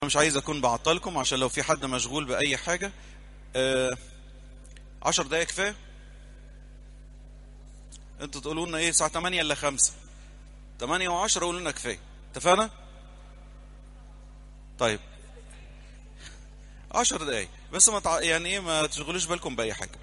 مش عايز اكون بعطلكم عشان لو في حد مشغول باي حاجه آه عشر دقايق كفايه انتوا تقولوا لنا ايه الساعه 8 الا 5 8 و10 قولوا لنا كفايه اتفقنا طيب 10 دقايق بس ما تع... يعني ايه ما تشغلوش بالكم باي حاجه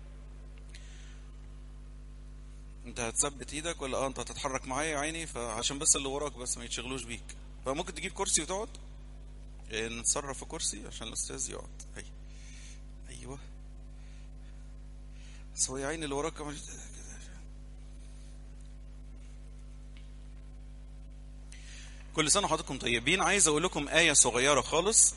انت هتثبت ايدك ولا اه انت هتتحرك معايا يا عيني فعشان بس اللي وراك بس ما يتشغلوش بيك فممكن تجيب كرسي وتقعد إيه، نتصرف في كرسي عشان الاستاذ يقعد هي ايوه بس هو يا عيني اللي وراك مش... كل سنه وحضراتكم طيبين عايز اقول لكم ايه صغيره خالص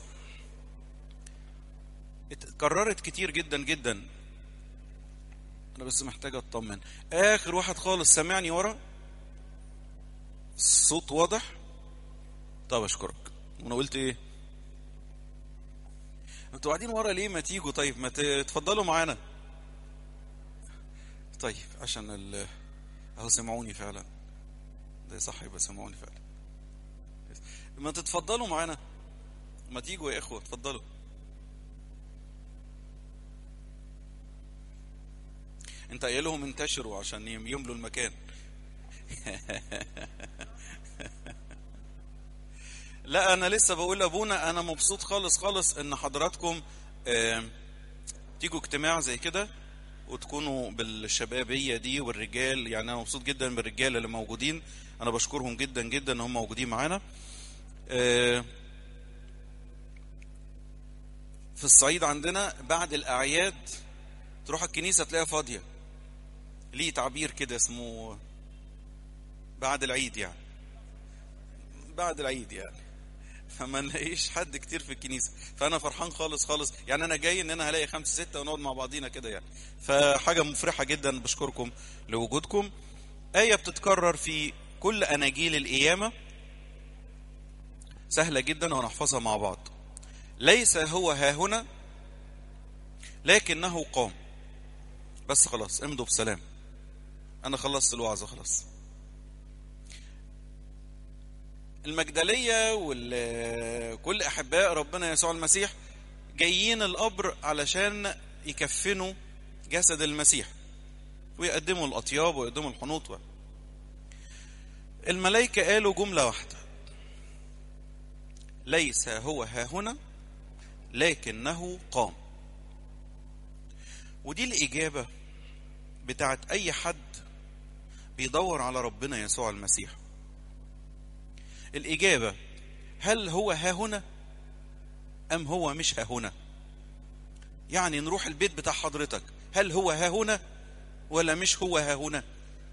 اتكررت كتير جدا جدا انا بس محتاج اطمن اخر واحد خالص سامعني ورا الصوت واضح طب اشكرك وانا قلت ايه انتوا قاعدين ورا ليه ما تيجوا طيب ما تتفضلوا معانا طيب عشان ال اهو سمعوني فعلا ده صح يبقى سمعوني فعلا ما تتفضلوا معانا ما تيجوا يا اخوه اتفضلوا انت قايل لهم انتشروا عشان يملوا المكان لا انا لسه بقول لابونا انا مبسوط خالص خالص ان حضراتكم آه تيجوا اجتماع زي كده وتكونوا بالشبابيه دي والرجال يعني انا مبسوط جدا بالرجال اللي موجودين انا بشكرهم جدا جدا ان هم موجودين معانا آه في الصعيد عندنا بعد الاعياد تروح الكنيسه تلاقيها فاضيه ليه تعبير كده اسمه بعد العيد يعني بعد العيد يعني فما نلاقيش حد كتير في الكنيسه فانا فرحان خالص خالص يعني انا جاي ان انا هلاقي خمسه سته ونقعد مع بعضينا كده يعني فحاجه مفرحه جدا بشكركم لوجودكم ايه بتتكرر في كل اناجيل القيامه سهله جدا وهنحفظها مع بعض ليس هو ها هنا لكنه قام بس خلاص امضوا بسلام انا خلصت الوعظه خلاص المجدلية وكل أحباء ربنا يسوع المسيح جايين القبر علشان يكفنوا جسد المسيح ويقدموا الأطياب ويقدموا الحنوط و... الملائكة قالوا جملة واحدة ليس هو ها هنا لكنه قام ودي الإجابة بتاعت أي حد بيدور على ربنا يسوع المسيح الإجابة هل هو ها هنا أم هو مش ها هنا يعني نروح البيت بتاع حضرتك هل هو ها هنا ولا مش هو ها هنا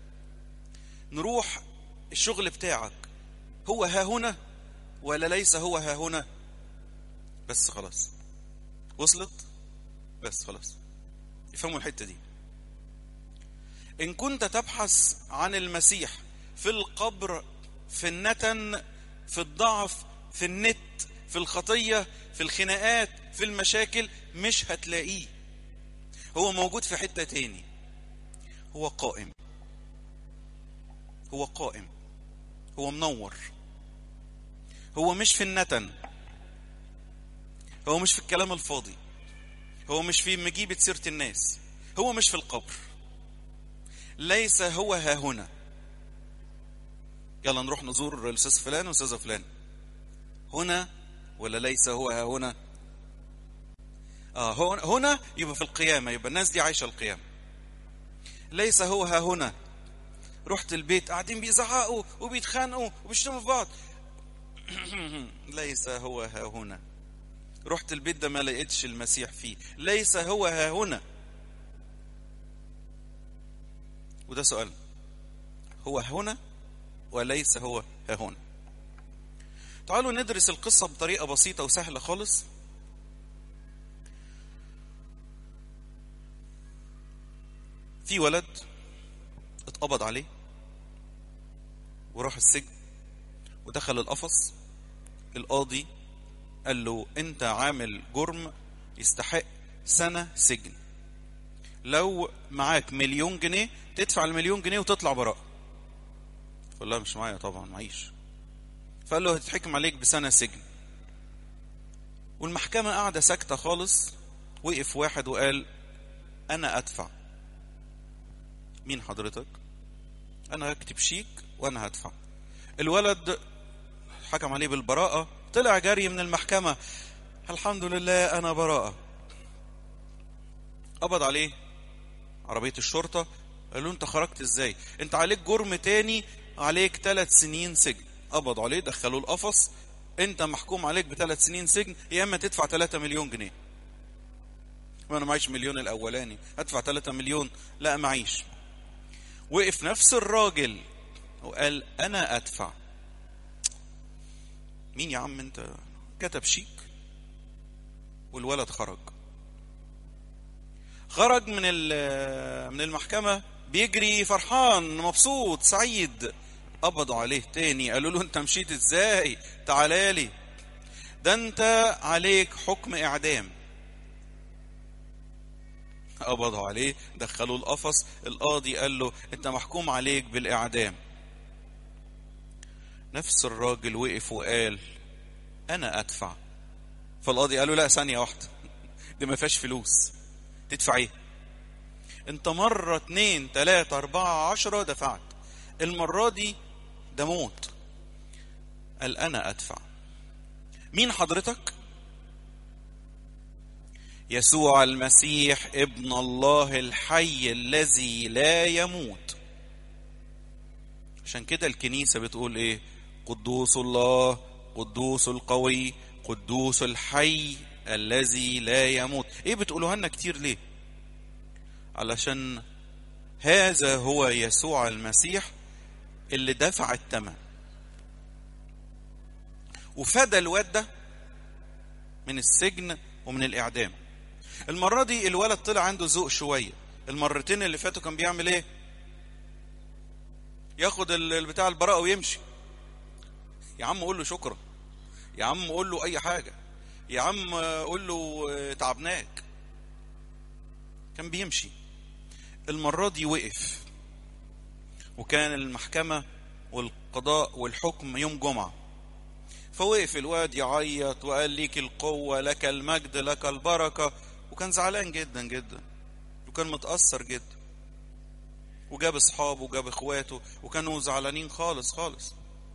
نروح الشغل بتاعك هو ها هنا ولا ليس هو ها هنا بس خلاص وصلت بس خلاص يفهموا الحتة دي إن كنت تبحث عن المسيح في القبر في النتن في الضعف في النت في الخطية في الخناقات في المشاكل مش هتلاقيه هو موجود في حتة تاني هو قائم هو قائم هو منور هو مش في النتن هو مش في الكلام الفاضي هو مش في مجيبة سيرة الناس هو مش في القبر ليس هو ها هنا يلا نروح نزور الاستاذ فلان والاستاذه فلان هنا ولا ليس هو ها هنا اه هنا يبقى في القيامه يبقى الناس دي عايشه القيامه ليس هو ها هنا رحت البيت قاعدين بيزعقوا وبيتخانقوا وبيشتموا في بعض ليس هو ها هنا رحت البيت ده ما لقيتش المسيح فيه ليس هو ها هنا وده سؤال هو هنا وليس هو ها هنا تعالوا ندرس القصة بطريقة بسيطة وسهلة خالص في ولد اتقبض عليه وراح السجن ودخل القفص القاضي قال له انت عامل جرم يستحق سنة سجن لو معاك مليون جنيه تدفع المليون جنيه وتطلع براءة فقال لا مش معايا طبعا معيش فقال له هتتحكم عليك بسنة سجن والمحكمة قاعدة ساكتة خالص وقف واحد وقال أنا أدفع مين حضرتك؟ أنا هكتب شيك وأنا هدفع الولد حكم عليه بالبراءة طلع جري من المحكمة الحمد لله أنا براءة قبض عليه عربية الشرطة قال له أنت خرجت إزاي؟ أنت عليك جرم تاني عليك ثلاث سنين سجن قبض عليه دخلوه القفص أنت محكوم عليك بثلاث سنين سجن يا إما تدفع 3 مليون جنيه ما أنا معيش مليون الأولاني أدفع 3 مليون لا معيش وقف نفس الراجل وقال أنا أدفع مين يا عم أنت كتب شيك والولد خرج خرج من من المحكمة بيجري فرحان مبسوط سعيد قبضوا عليه تاني قالوا له انت مشيت ازاي تعالى لي ده انت عليك حكم اعدام قبضوا عليه دخلوه القفص القاضي قال له انت محكوم عليك بالاعدام نفس الراجل وقف وقال انا ادفع فالقاضي قال له لا ثانيه واحده دي ما فيهاش فلوس تدفع ايه انت مرة اتنين تلاتة اربعة عشرة دفعت المرة دي ده موت قال انا ادفع مين حضرتك يسوع المسيح ابن الله الحي الذي لا يموت عشان كده الكنيسة بتقول ايه قدوس الله قدوس القوي قدوس الحي الذي لا يموت ايه بتقولوها لنا كتير ليه علشان هذا هو يسوع المسيح اللي دفع الثمن وفدى الواد ده من السجن ومن الاعدام المره دي الولد طلع عنده ذوق شويه المرتين اللي فاتوا كان بيعمل ايه ياخد البتاع البراءه ويمشي يا عم قول له شكرا يا عم قول له اي حاجه يا عم قول له تعبناك كان بيمشي المرة دي وقف وكان المحكمة والقضاء والحكم يوم جمعة فوقف الواد يعيط وقال ليك القوة لك المجد لك البركة وكان زعلان جدا جدا وكان متأثر جدا وجاب اصحابه وجاب اخواته وكانوا زعلانين خالص خالص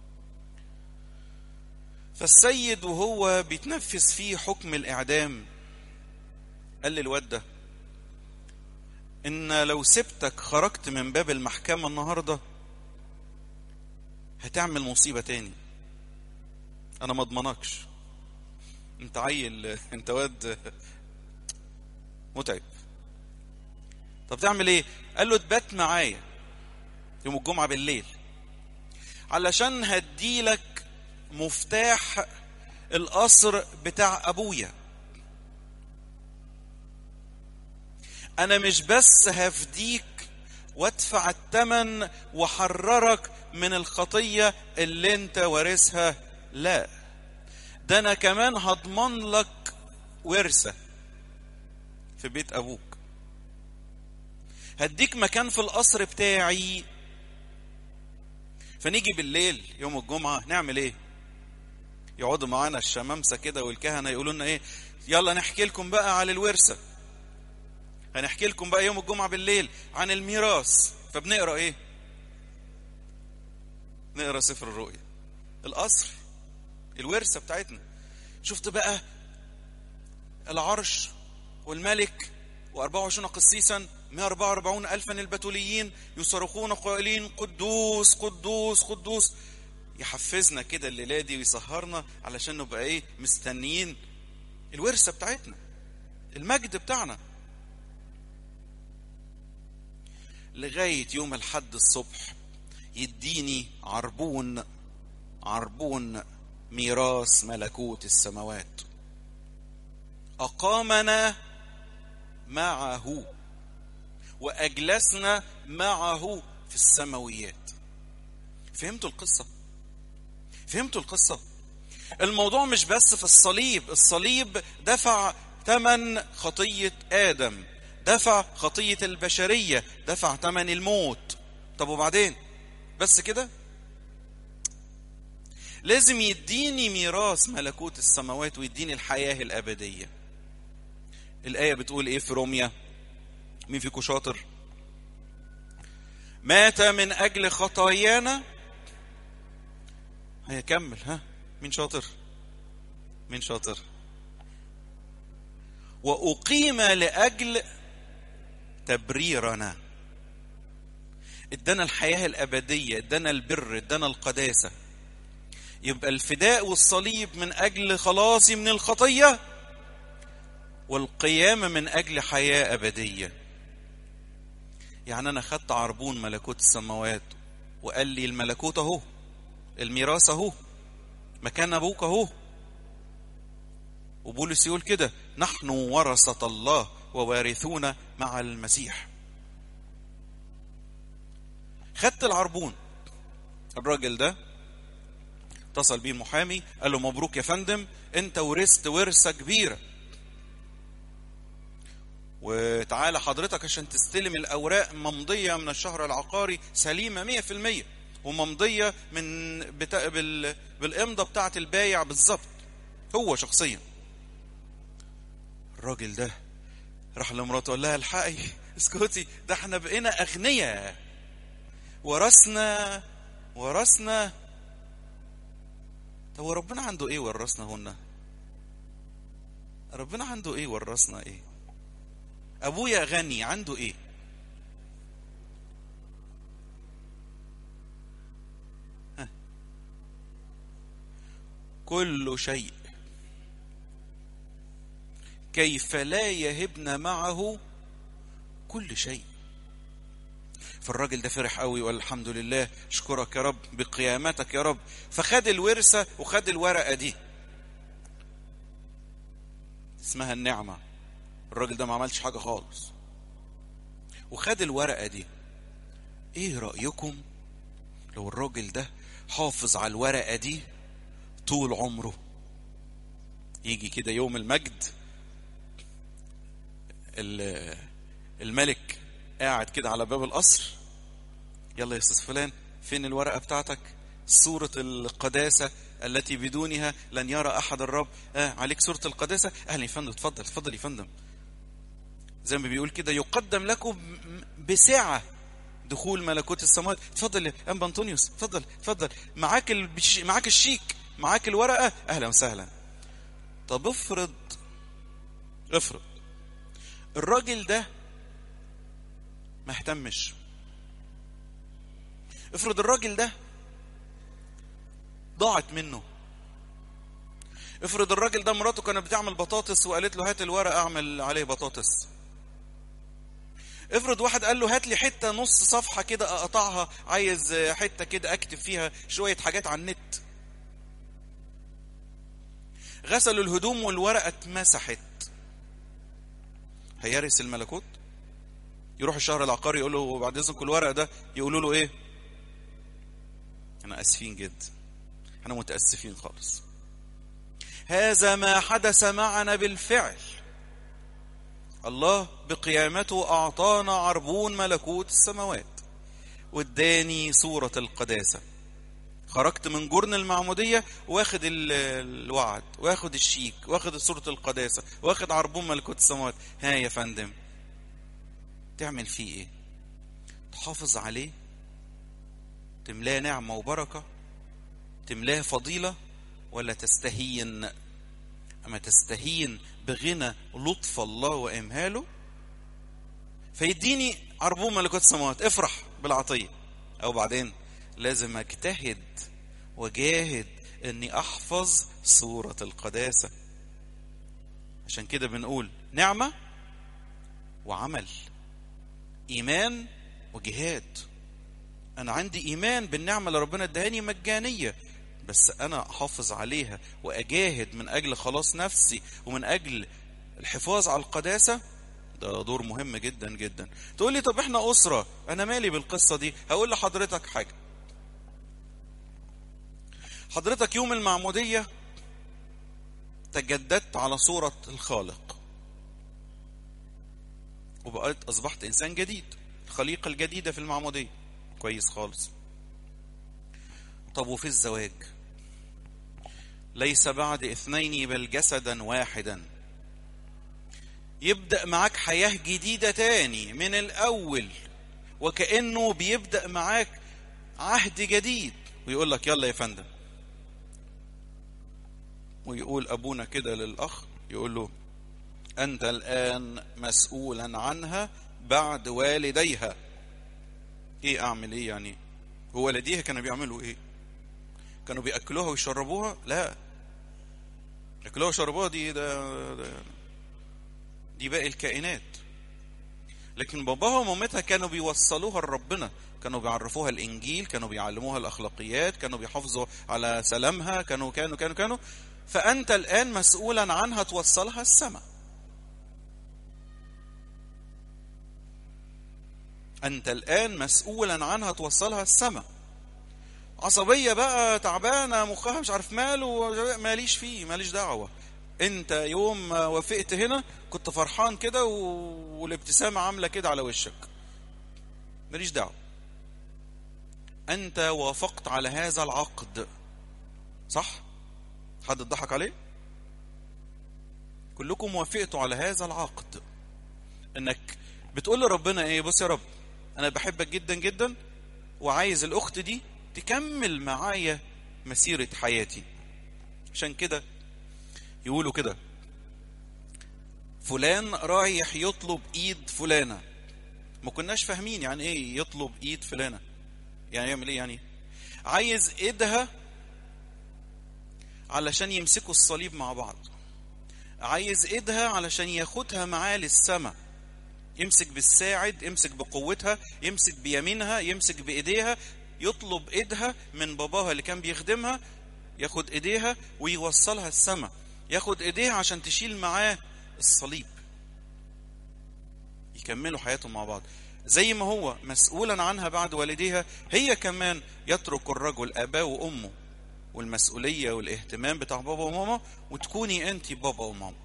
فالسيد وهو بيتنفذ فيه حكم الإعدام قال للواد ده إن لو سبتك خرجت من باب المحكمة النهاردة هتعمل مصيبة تاني أنا ما اضمنكش أنت عيل أنت واد متعب طب تعمل إيه؟ قال له تبات معايا يوم الجمعة بالليل علشان هديلك مفتاح القصر بتاع ابويا انا مش بس هفديك وادفع الثمن وحررك من الخطيه اللي انت وارثها لا ده انا كمان هضمن لك ورثه في بيت ابوك هديك مكان في القصر بتاعي فنيجي بالليل يوم الجمعه نعمل ايه يقعدوا معانا الشمامسة كده والكهنة يقولوا لنا ايه يلا نحكي لكم بقى على الورثة هنحكي لكم بقى يوم الجمعة بالليل عن الميراث فبنقرا ايه نقرا سفر الرؤيا القصر الورثة بتاعتنا شفت بقى العرش والملك و24 قسيسا 144 ألفا البتوليين يصرخون قائلين قدوس قدوس قدوس يحفزنا كده الليله دي ويسهرنا علشان نبقى ايه مستنيين الورثه بتاعتنا المجد بتاعنا لغايه يوم الحد الصبح يديني عربون عربون ميراث ملكوت السماوات اقامنا معه واجلسنا معه في السماويات فهمتوا القصه فهمتوا القصة؟ الموضوع مش بس في الصليب، الصليب دفع ثمن خطية آدم، دفع خطية البشرية، دفع ثمن الموت. طب وبعدين؟ بس كده؟ لازم يديني ميراث ملكوت السماوات ويديني الحياة الأبدية الآية بتقول إيه في روميا مين فيكم شاطر مات من أجل خطايانا هيكمل ها مين شاطر مين شاطر وأقيم لأجل تبريرنا ادانا الحياة الأبدية ادانا البر ادانا القداسة يبقى الفداء والصليب من أجل خلاصي من الخطية والقيامة من أجل حياة أبدية يعني أنا خدت عربون ملكوت السماوات وقال لي الملكوت أهو الميراث أهو مكان أبوك أهو وبولس يقول كده نحن ورثة الله ووارثون مع المسيح خدت العربون الراجل ده اتصل بيه المحامي قال له مبروك يا فندم انت ورثت ورثه كبيره وتعالى حضرتك عشان تستلم الاوراق ممضيه من الشهر العقاري سليمه 100% وممضيه من بتا... بال... بالامضه بتاعه البايع بالظبط هو شخصيا الراجل ده راح لمراته قال لها الحقي اسكتي ده احنا بقينا اغنياء ورثنا ورثنا طب ربنا عنده ايه ورثنا هنا ربنا عنده ايه ورثنا ايه ابويا غني عنده ايه ها. كل شيء كيف لا يهبنا معه كل شيء فالراجل ده فرح قوي وقال الحمد لله اشكرك يا رب بقيامتك يا رب فخد الورثه وخد الورقه دي اسمها النعمه الراجل ده ما عملش حاجه خالص وخد الورقه دي ايه رايكم لو الراجل ده حافظ على الورقه دي طول عمره يجي كده يوم المجد الملك قاعد كده على باب القصر يلا يا استاذ فلان فين الورقه بتاعتك صورة القداسة التي بدونها لن يرى أحد الرب آه عليك صورة القداسة أهلا يا فندم اتفضل اتفضل يا فندم زي ما بيقول كده يقدم لكم بسعة دخول ملكوت السماوات اتفضل يا أنبا أنطونيوس اتفضل اتفضل معاك البش... معاك الشيك معاك الورقة أهلا وسهلا طب افرض افرض الراجل ده ما اهتمش افرض الراجل ده ضاعت منه افرض الراجل ده مراته كانت بتعمل بطاطس وقالت له هات الورق اعمل عليه بطاطس افرض واحد قال له هات لي حته نص صفحه كده اقطعها عايز حته كده اكتب فيها شويه حاجات على النت غسلوا الهدوم والورقه اتمسحت هيرث الملكوت يروح الشهر العقاري يقول له بعد اذنكم الورق ده يقولوا له ايه احنا اسفين جدا احنا متاسفين خالص هذا ما حدث معنا بالفعل الله بقيامته اعطانا عربون ملكوت السماوات واداني صوره القداسه خرجت من جرن المعمودية واخد الوعد واخد الشيك واخد صورة القداسة واخد عربون ملكوت السماوات ها يا فندم تعمل فيه ايه تحافظ عليه تملاه نعمة وبركة تملاه فضيلة ولا تستهين أما تستهين بغنى لطف الله وإمهاله فيديني عربون ملكوت السماوات افرح بالعطية أو بعدين لازم أجتهد وجاهد أني أحفظ صورة القداسة عشان كده بنقول نعمة وعمل إيمان وجهاد أنا عندي إيمان بالنعمة اللي ربنا ادهاني مجانية بس أنا أحافظ عليها وأجاهد من أجل خلاص نفسي ومن أجل الحفاظ على القداسة ده دور مهم جدا جدا تقول لي طب احنا أسرة أنا مالي بالقصة دي هقول لحضرتك حاجة حضرتك يوم المعمودية تجددت على صورة الخالق وبقيت أصبحت إنسان جديد الخليقة الجديدة في المعمودية كويس خالص طب وفي الزواج ليس بعد اثنين بل جسدا واحدا يبدأ معاك حياة جديدة تاني من الأول وكأنه بيبدأ معاك عهد جديد ويقول لك يلا يا فندم ويقول أبونا كده للأخ يقول له أنت الآن مسؤولا عنها بعد والديها إيه أعمل إيه يعني هو والديها كانوا بيعملوا إيه كانوا بيأكلوها ويشربوها لا يأكلوها ويشربوها دي ده, ده دي باقي الكائنات لكن باباها ومامتها كانوا بيوصلوها لربنا كانوا بيعرفوها الانجيل كانوا بيعلموها الاخلاقيات كانوا بيحافظوا على سلامها كانوا كانوا كانوا كانوا فانت الان مسؤولا عنها توصلها السماء انت الان مسؤولا عنها توصلها السماء عصبيه بقى تعبانه مخها مش عارف ماله ماليش فيه ماليش دعوه انت يوم ما وافقت هنا كنت فرحان كده والابتسامه عامله كده على وشك ماليش دعوه انت وافقت على هذا العقد صح حد اتضحك عليه كلكم وافقتوا على هذا العقد انك بتقول لربنا ايه بص يا رب انا بحبك جدا جدا وعايز الاخت دي تكمل معايا مسيره حياتي عشان كده يقولوا كده فلان رايح يطلب ايد فلانه ما كناش فاهمين يعني ايه يطلب ايد فلانه يعني يعمل ايه يعني عايز ايدها علشان يمسكوا الصليب مع بعض عايز ايدها علشان ياخدها معاه للسماء يمسك بالساعد يمسك بقوتها يمسك بيمينها يمسك بايديها يطلب ايدها من باباها اللي كان بيخدمها ياخد ايديها ويوصلها السماء ياخد ايديها عشان تشيل معاه الصليب يكملوا حياتهم مع بعض زي ما هو مسؤولا عنها بعد والديها هي كمان يترك الرجل اباه وامه والمسؤوليه والاهتمام بتاع بابا وماما وتكوني انت بابا وماما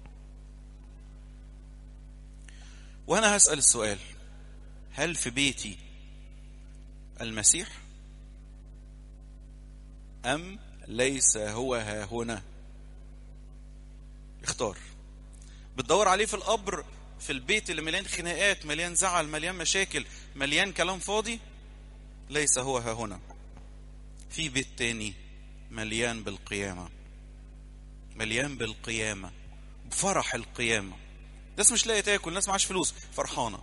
وانا هسال السؤال هل في بيتي المسيح ام ليس هو ها هنا اختار بتدور عليه في القبر في البيت اللي مليان خناقات مليان زعل مليان مشاكل مليان كلام فاضي ليس هو ها هنا في بيت تاني مليان بالقيامة مليان بالقيامة بفرح القيامة ناس مش لاقي تاكل ناس معاش فلوس فرحانة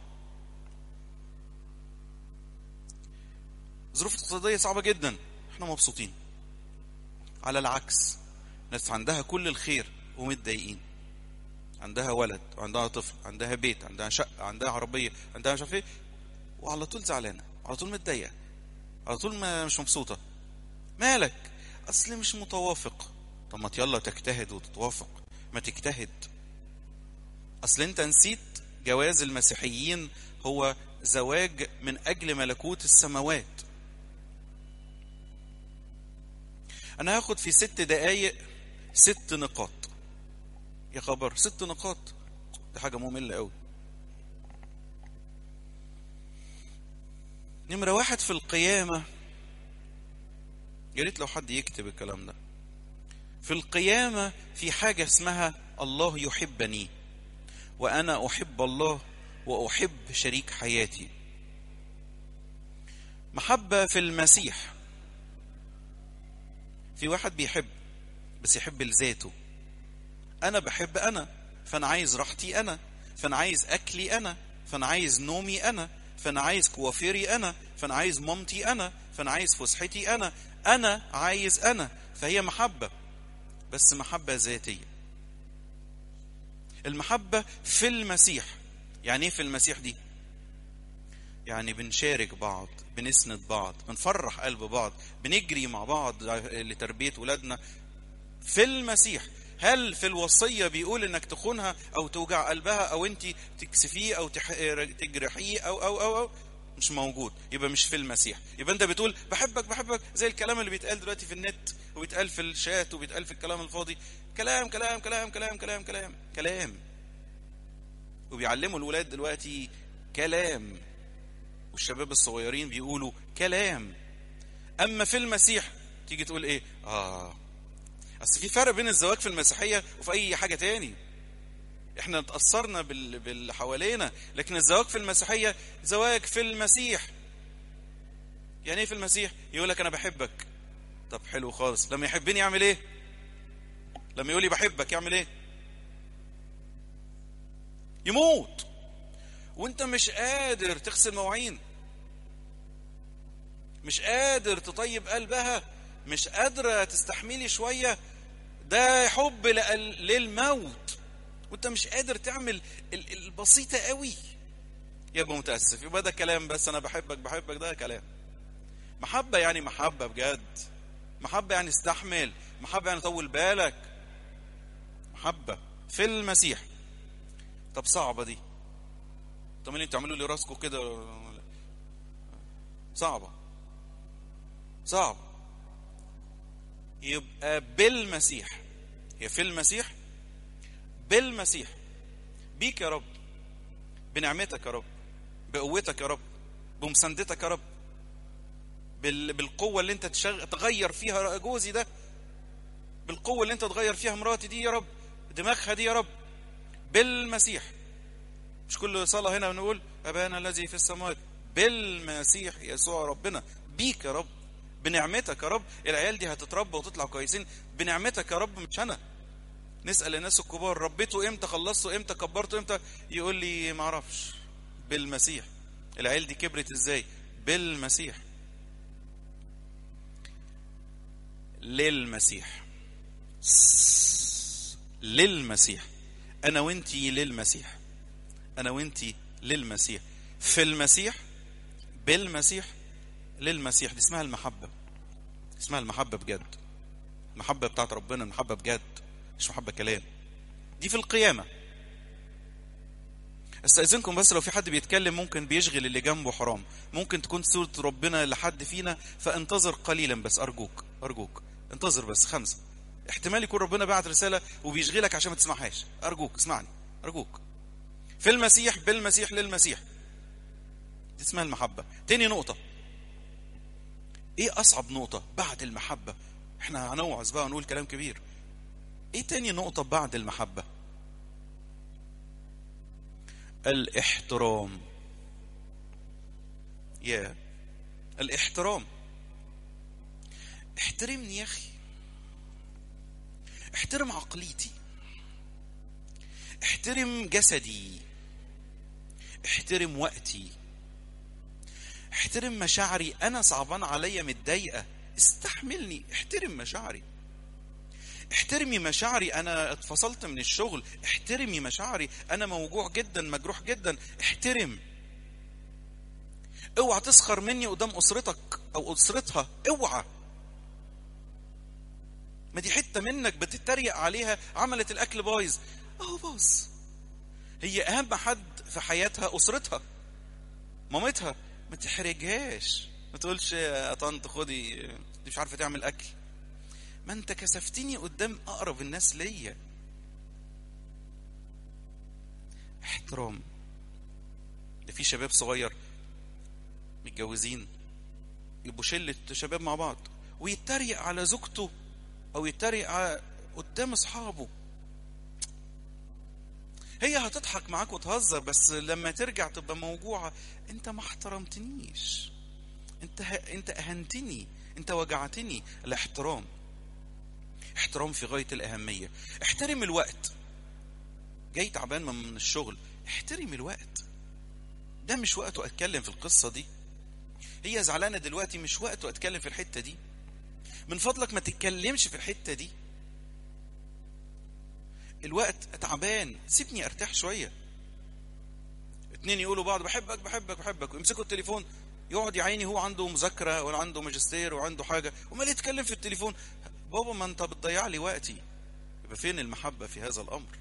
ظروف اقتصادية صعبة جدا احنا مبسوطين على العكس ناس عندها كل الخير ومتضايقين عندها ولد عندها طفل عندها بيت عندها شقة عندها عربية عندها مش عارف ايه وعلى طول زعلانة على طول متضايقة على طول ما مش مبسوطة مالك اصل مش متوافق طب ما يلا تجتهد وتتوافق ما تجتهد اصل انت نسيت جواز المسيحيين هو زواج من اجل ملكوت السماوات انا هاخد في ست دقايق ست نقاط يا خبر ست نقاط دي حاجة مملة قوي نمرة واحد في القيامة يا ريت لو حد يكتب الكلام ده في القيامة في حاجة اسمها الله يحبني وأنا أحب الله وأحب شريك حياتي محبة في المسيح في واحد بيحب بس يحب لذاته انا بحب انا فانا عايز راحتي انا فانا عايز اكلي انا فانا عايز نومي انا فانا عايز كوافيري انا فانا عايز مامتي انا فانا عايز فسحتي انا انا عايز انا فهي محبه بس محبه ذاتيه المحبه في المسيح يعني ايه في المسيح دي يعني بنشارك بعض بنسند بعض بنفرح قلب بعض بنجري مع بعض لتربيه ولادنا في المسيح هل في الوصيه بيقول انك تخونها او توجع قلبها او انت تكسفيه او تجرحيه او او او, أو مش موجود يبقى مش في المسيح يبقى انت بتقول بحبك بحبك زي الكلام اللي بيتقال دلوقتي في النت وبيتقال في الشات وبيتقال في الكلام الفاضي كلام كلام كلام كلام كلام كلام كلام وبيعلموا الولاد دلوقتي كلام والشباب الصغيرين بيقولوا كلام اما في المسيح تيجي تقول ايه اه اصل في فرق بين الزواج في المسيحيه وفي اي حاجه تاني احنا اتاثرنا بال... باللي حوالينا لكن الزواج في المسيحيه زواج في المسيح يعني ايه في المسيح يقول لك انا بحبك طب حلو خالص لما يحبني يعمل ايه لما يقول لي بحبك يعمل ايه يموت وانت مش قادر تغسل مواعين مش قادر تطيب قلبها مش قادرة تستحملي شوية ده حب للموت وانت مش قادر تعمل البسيطة قوي يبقى متأسف يبقى ده كلام بس انا بحبك بحبك ده كلام محبة يعني محبة بجد محبة يعني استحمل محبة يعني طول بالك محبة في المسيح طب صعبة دي طب اللي تعملوا لي راسكم كده صعبة صعب يبقى بالمسيح هي في المسيح بالمسيح بيك يا رب بنعمتك يا رب بقوتك يا رب بمساندتك يا رب بال... بالقوة اللي انت تشغ... تغير فيها جوزي ده بالقوة اللي انت تغير فيها مراتي دي يا رب دماغها دي يا رب بالمسيح مش كل صلاة هنا بنقول أبانا الذي في السماوات بالمسيح يسوع ربنا بيك يا رب بنعمتك يا رب العيال دي هتتربى وتطلع كويسين بنعمتك يا رب مش انا نسال الناس الكبار ربيته امتى خلصته امتى كبرته امتى يقول لي ما اعرفش بالمسيح العيال دي كبرت ازاي بالمسيح للمسيح للمسيح انا وانتي للمسيح انا وانتي للمسيح في المسيح بالمسيح للمسيح دي اسمها المحبة اسمها المحبة بجد المحبة بتاعت ربنا المحبة بجد مش محبة كلام دي في القيامة استأذنكم بس لو في حد بيتكلم ممكن بيشغل اللي جنبه حرام ممكن تكون سورة ربنا لحد فينا فانتظر قليلا بس أرجوك أرجوك انتظر بس خمسة احتمال يكون ربنا بعت رسالة وبيشغلك عشان ما تسمعهاش أرجوك اسمعني أرجوك في المسيح بالمسيح للمسيح دي اسمها المحبة تاني نقطة ايه اصعب نقطة بعد المحبة احنا هنوعظ بقى ونقول كلام كبير ايه تاني نقطة بعد المحبة الاحترام يا الاحترام احترمني يا اخي احترم عقليتي احترم جسدي احترم وقتي احترم مشاعري انا صعبان عليا متضايقه استحملني احترم مشاعري احترمي مشاعري انا اتفصلت من الشغل احترمي مشاعري انا موجوع جدا مجروح جدا احترم اوعى تسخر مني قدام اسرتك او اسرتها اوعى ما دي حته منك بتتريق عليها عملت الاكل بايظ اهو باظ هي اهم حد في حياتها اسرتها مامتها ما تحرجهاش ما تقولش يا طنط خدي دي مش عارفه تعمل اكل ما انت كسفتني قدام اقرب الناس ليا احترام ده في شباب صغير متجوزين يبقوا شلة شباب مع بعض ويتريق على زوجته او يتريق على قدام اصحابه هي هتضحك معاك وتهزر بس لما ترجع تبقى موجوعة انت ما احترمتنيش انت ه... انت اهنتني انت وجعتني الاحترام احترام في غاية الأهمية احترم الوقت جاي تعبان من الشغل احترم الوقت ده مش وقته اتكلم في القصة دي هي زعلانة دلوقتي مش وقته اتكلم في الحتة دي من فضلك ما تتكلمش في الحتة دي الوقت تعبان سيبني ارتاح شوية اتنين يقولوا بعض بحبك بحبك بحبك ويمسكوا التليفون يقعد يا عيني هو عنده مذاكرة ولا عنده ماجستير وعنده حاجة وما يتكلم في التليفون بابا ما انت بتضيع لي وقتي يبقى فين المحبة في هذا الأمر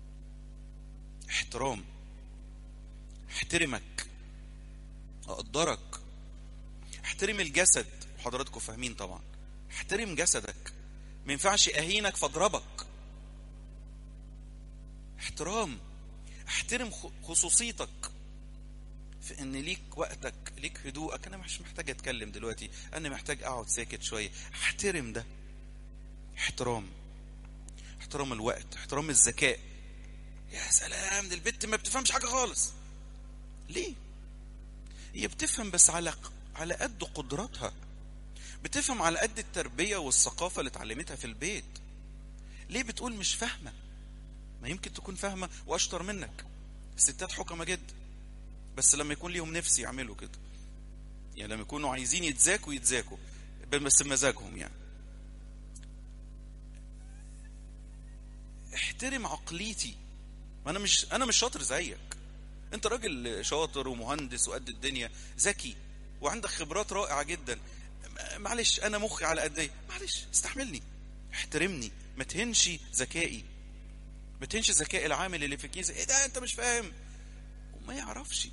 احترام احترمك اقدرك احترم الجسد وحضراتكم فاهمين طبعا احترم جسدك ما ينفعش اهينك فاضربك احترام احترم خصوصيتك في ان ليك وقتك ليك هدوءك انا مش محتاج اتكلم دلوقتي انا محتاج اقعد ساكت شويه احترم ده احترام احترام الوقت احترام الذكاء يا سلام دي البت ما بتفهمش حاجه خالص ليه هي بتفهم بس على على قد قدراتها بتفهم على قد التربيه والثقافه اللي اتعلمتها في البيت ليه بتقول مش فاهمه ما يمكن تكون فاهمه واشطر منك الستات حكمه جدا بس لما يكون ليهم نفس يعملوا كده يعني لما يكونوا عايزين يتذاكوا يتذاكوا بس بمزاجهم يعني احترم عقليتي انا مش انا مش شاطر زيك انت راجل شاطر ومهندس وقد الدنيا ذكي وعندك خبرات رائعه جدا معلش انا مخي على قد ايه معلش استحملني احترمني ما تهنش ذكائي ما تهنش ذكاء العامل اللي في الكيس ايه ده انت مش فاهم وما يعرفش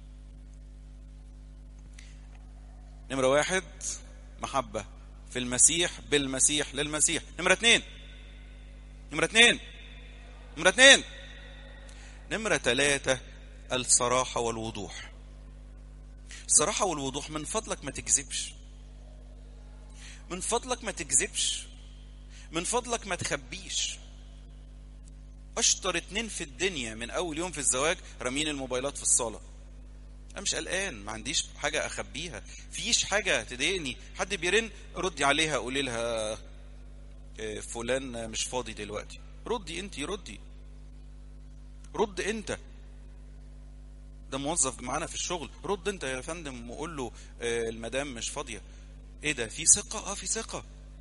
نمرة واحد محبة في المسيح بالمسيح للمسيح نمرة اتنين نمرة اتنين نمرة اتنين نمرة تلاتة الصراحة والوضوح الصراحة والوضوح من فضلك ما تكذبش من فضلك ما تكذبش من فضلك ما تخبيش اشطر اتنين في الدنيا من اول يوم في الزواج رامين الموبايلات في الصاله انا مش قلقان ما عنديش حاجه اخبيها فيش حاجه تضايقني حد بيرن ردي عليها قولي لها فلان مش فاضي دلوقتي ردي انت ردي رد انت ده موظف معانا في الشغل رد انت يا فندم وقول له المدام مش فاضيه ايه ده في ثقه اه في ثقه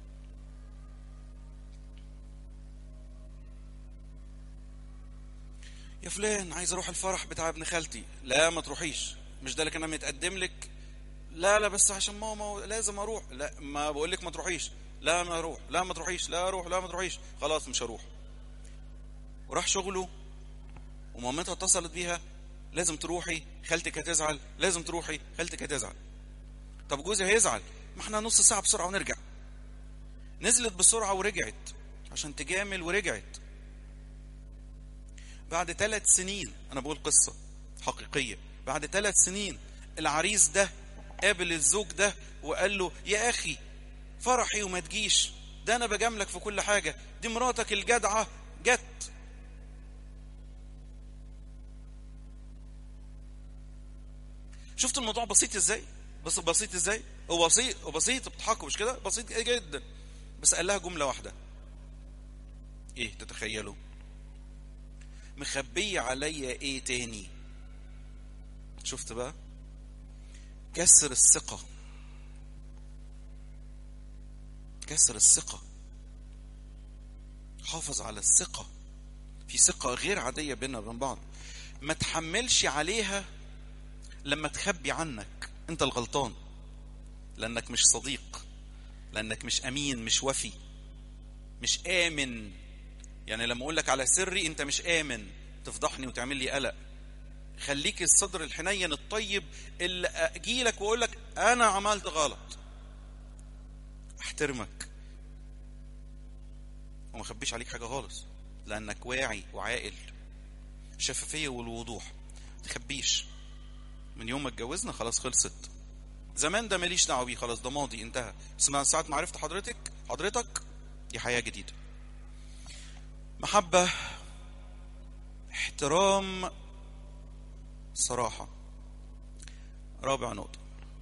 يا فلان عايز اروح الفرح بتاع ابن خالتي لا ما تروحيش مش ده اللي كان متقدم لك لا لا بس عشان ماما لازم اروح لا ما بقول لك ما تروحيش لا ما اروح لا ما تروحيش لا اروح لا ما تروحيش خلاص مش هروح وراح شغله ومامتها اتصلت بيها لازم تروحي خالتك هتزعل لازم تروحي خالتك هتزعل طب جوزي هيزعل ما احنا نص ساعه بسرعه ونرجع نزلت بسرعه ورجعت عشان تجامل ورجعت بعد ثلاث سنين انا بقول قصه حقيقيه بعد ثلاث سنين العريس ده قابل الزوج ده وقال له يا اخي فرحي وما تجيش ده انا بجاملك في كل حاجه دي مراتك الجدعه جت شفت الموضوع بسيط ازاي بس بسيط ازاي هو بسيط هو بسيط بتضحكوا مش كده بسيط جدا بس قال لها جمله واحده ايه تتخيلوا مخبية عليا ايه تاني شفت بقى كسر الثقة كسر الثقة حافظ على الثقة في ثقة غير عادية بيننا وبين بعض ما تحملش عليها لما تخبي عنك انت الغلطان لانك مش صديق لانك مش امين مش وفي مش امن يعني لما اقول لك على سري انت مش امن تفضحني وتعمل لي قلق خليك الصدر الحنين الطيب اللي اجي لك واقول لك انا عملت غلط احترمك وما اخبيش عليك حاجه خالص لانك واعي وعاقل الشفافيه والوضوح ما تخبيش من يوم ما اتجوزنا خلاص خلصت زمان ده ماليش دعوه بيه خلاص ده ماضي انتهى بس من ساعه ما عرفت حضرتك حضرتك دي حياه جديده محبة احترام صراحة رابع نقطة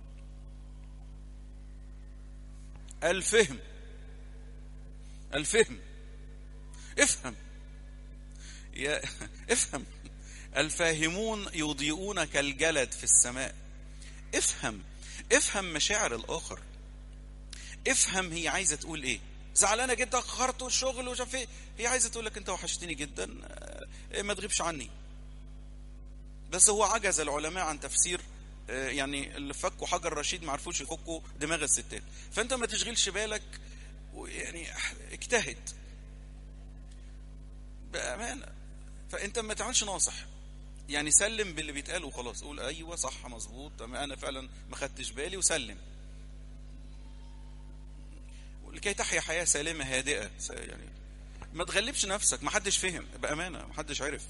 الفهم الفهم افهم يا افهم الفاهمون يضيئون كالجلد في السماء افهم افهم مشاعر الاخر افهم هي عايزه تقول ايه زعلانه جدا اخرت الشغل ومش عارف ايه هي عايزه تقول لك انت وحشتني جدا ما تغيبش عني بس هو عجز العلماء عن تفسير يعني اللي فكوا حجر رشيد ما عرفوش يفكوا دماغ الستات فانت ما تشغلش بالك يعني اجتهد بامانه فانت ما تعملش ناصح يعني سلم باللي بيتقال وخلاص قول ايوه صح مظبوط انا فعلا ما خدتش بالي وسلم لكي تحيا حياه سالمه هادئه يعني ما تغلبش نفسك ما حدش فهم بامانه ما حدش عرف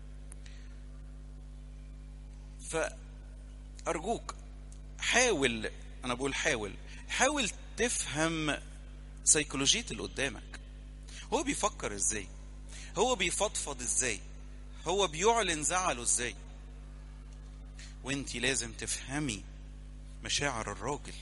فارجوك حاول انا بقول حاول حاول تفهم سيكولوجيه اللي قدامك هو بيفكر ازاي هو بيفضفض ازاي هو بيعلن زعله ازاي وانت لازم تفهمي مشاعر الراجل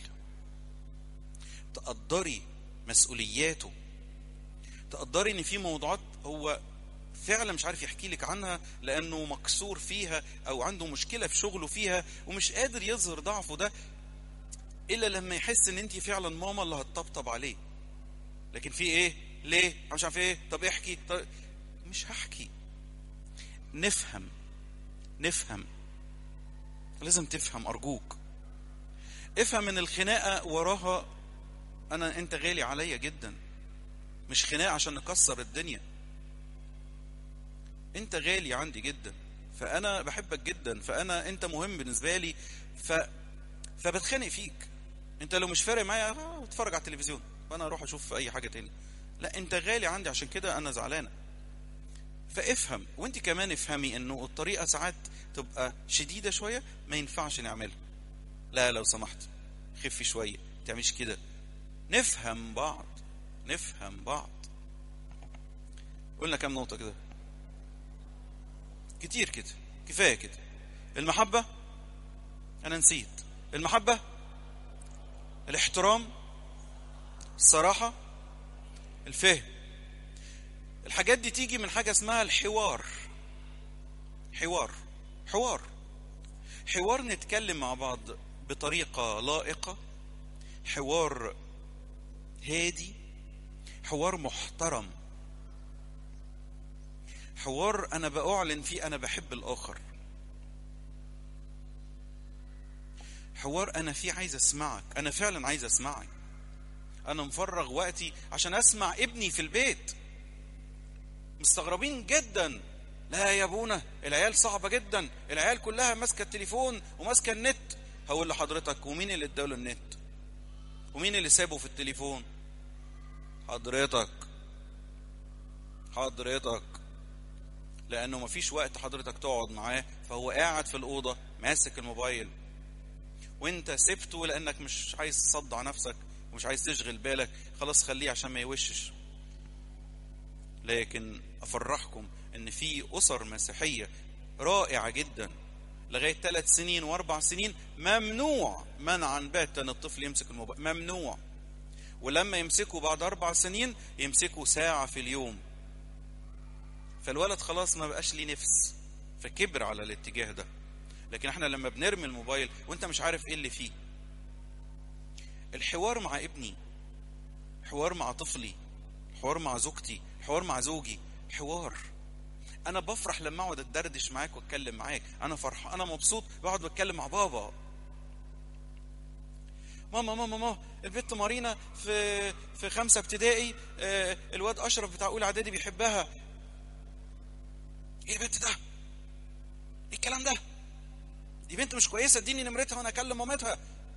تقدري مسؤولياته تقدري ان في موضوعات هو فعلا مش عارف يحكي لك عنها لانه مكسور فيها او عنده مشكله في شغله فيها ومش قادر يظهر ضعفه ده الا لما يحس ان انت فعلا ماما اللي هتطبطب عليه لكن في ايه ليه أنا مش عارف ايه طب احكي طب مش هحكي نفهم نفهم لازم تفهم ارجوك افهم ان الخناقه وراها انا انت غالي عليا جدا مش خناقه عشان نكسر الدنيا انت غالي عندي جدا فانا بحبك جدا فانا انت مهم بالنسبه لي ف فبتخانق فيك انت لو مش فارق معايا آه، اتفرج على التلفزيون وانا اروح اشوف اي حاجه تاني لا انت غالي عندي عشان كده انا زعلانه فافهم وانت كمان افهمي انه الطريقه ساعات تبقى شديده شويه ما ينفعش نعملها لا لو سمحت خفي شويه ما تعمليش كده نفهم بعض نفهم بعض قلنا كام نقطه كده كتير كده كفايه كده المحبه انا نسيت المحبه الاحترام الصراحه الفهم الحاجات دي تيجي من حاجه اسمها الحوار حوار حوار حوار نتكلم مع بعض بطريقه لائقه حوار هادي حوار محترم حوار انا باعلن فيه انا بحب الاخر حوار انا فيه عايز اسمعك انا فعلا عايز اسمعك انا مفرغ وقتي عشان اسمع ابني في البيت مستغربين جدا لا يا ابونا العيال صعبه جدا العيال كلها ماسكه التليفون وماسكه النت هقول لحضرتك ومين اللي اداله النت ومين اللي سابه في التليفون حضرتك حضرتك لانه مفيش وقت حضرتك تقعد معاه فهو قاعد في الاوضه ماسك الموبايل وانت سبته لانك مش عايز تصدع نفسك ومش عايز تشغل بالك خلاص خليه عشان ما يوشش لكن افرحكم ان في اسر مسيحيه رائعه جدا لغايه ثلاث سنين واربع سنين ممنوع منعا باتا ان الطفل يمسك الموبايل ممنوع ولما يمسكوا بعد اربع سنين يمسكوا ساعه في اليوم فالولد خلاص ما بقاش ليه نفس فكبر على الاتجاه ده لكن احنا لما بنرمي الموبايل وانت مش عارف ايه اللي فيه الحوار مع ابني حوار مع طفلي حوار مع زوجتي حوار مع زوجي حوار انا بفرح لما اقعد اتدردش معاك واتكلم معاك انا فرح انا مبسوط بقعد بتكلم مع بابا ماما ماما ماما البنت مارينا في في خمسه ابتدائي آه، الواد اشرف بتاع اولى اعدادي بيحبها ايه البنت ده ايه الكلام ده دي بنت مش كويسه اديني نمرتها وانا اكلم مامتها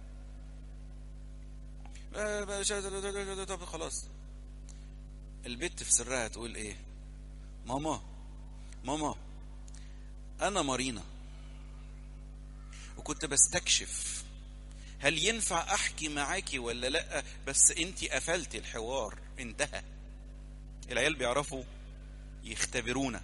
آه، طب خلاص البت في سرها تقول ايه ماما ماما انا مارينا وكنت بستكشف هل ينفع احكي معاكي ولا لا بس انت قفلتي الحوار انتهى العيال بيعرفوا يختبرونا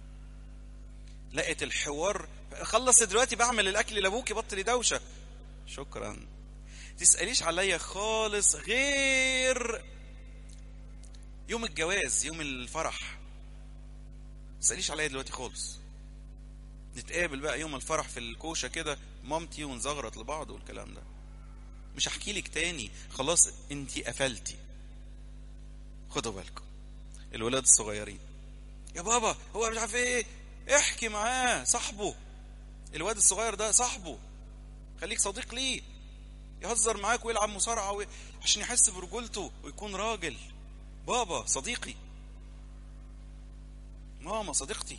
لقيت الحوار خلص دلوقتي بعمل الاكل لابوكي بطلي دوشه شكرا تساليش عليا خالص غير يوم الجواز يوم الفرح تساليش عليا دلوقتي خالص نتقابل بقى يوم الفرح في الكوشه كده مامتي ونزغرط لبعض والكلام ده مش هحكي لك تاني خلاص انتي قفلتي خدوا بالكم الولاد الصغيرين يا بابا هو مش عارف ايه احكي معاه صاحبه الواد الصغير ده صاحبه خليك صديق ليه يهزر معاك ويلعب مصارعه و... عشان يحس برجولته ويكون راجل بابا صديقي ماما صديقتي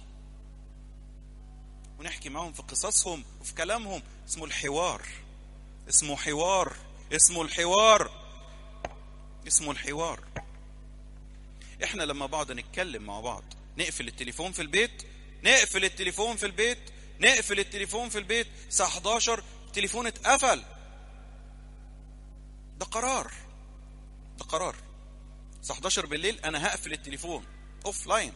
ونحكي معاهم في قصصهم وفي كلامهم اسمه الحوار اسمه حوار اسمه الحوار اسمه الحوار احنا لما بعض نتكلم مع بعض نقفل التليفون في البيت نقفل التليفون في البيت نقفل التليفون في البيت الساعة 11 التليفون اتقفل ده قرار ده قرار الساعه 11 بالليل انا هقفل التليفون اوف لاين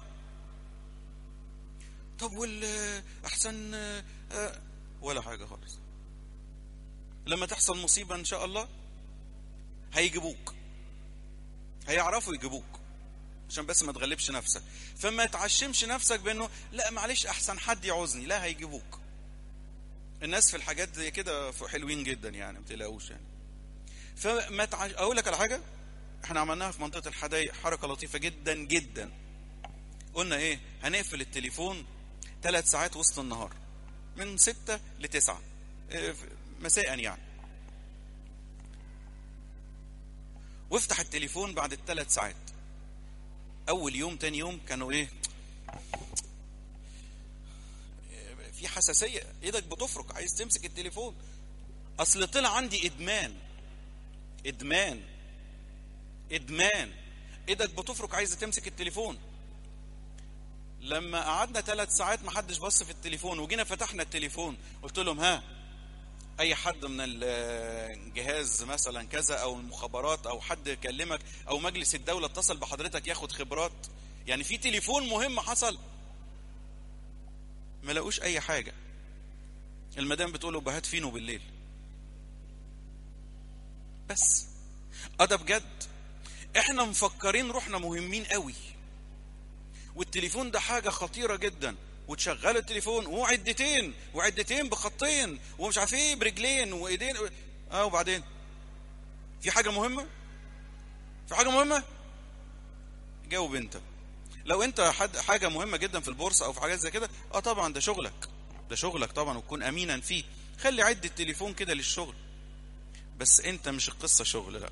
طب وال احسن آه، ولا حاجه خالص لما تحصل مصيبه ان شاء الله هيجيبوك هيعرفوا يجيبوك عشان بس ما تغلبش نفسك فما تعشمش نفسك بانه لا معلش احسن حد يعوزني لا هيجيبوك الناس في الحاجات زي كده حلوين جدا يعني ما تقلقوش يعني فما تعش... اقول لك على حاجه احنا عملناها في منطقه الحدائق حركه لطيفه جدا جدا قلنا ايه هنقفل التليفون ثلاث ساعات وسط النهار من ستة لتسعة إيه، مساء يعني وافتح التليفون بعد الثلاث ساعات اول يوم تاني يوم كانوا ايه في حساسيه ايدك بتفرك عايز تمسك التليفون اصل طلع عندي ادمان ادمان ادمان ايدك بتفرك عايزه تمسك التليفون لما قعدنا ثلاث ساعات ما حدش بص في التليفون وجينا فتحنا التليفون قلت لهم ها اي حد من الجهاز مثلا كذا او المخابرات او حد كلمك او مجلس الدوله اتصل بحضرتك ياخد خبرات يعني في تليفون مهم حصل ما لقوش اي حاجه المدام بتقول له بهات فينو بالليل بس اه ده بجد احنا مفكرين روحنا مهمين قوي والتليفون ده حاجه خطيره جدا وتشغل التليفون وعدتين وعدتين بخطين ومش عارف ايه برجلين وايدين اه وبعدين في حاجه مهمه في حاجه مهمه جاوب انت لو انت حد حاجه مهمه جدا في البورصه او في حاجات زي كده اه طبعا ده شغلك ده شغلك طبعا وتكون امينا فيه خلي عد التليفون كده للشغل بس انت مش القصه شغل لا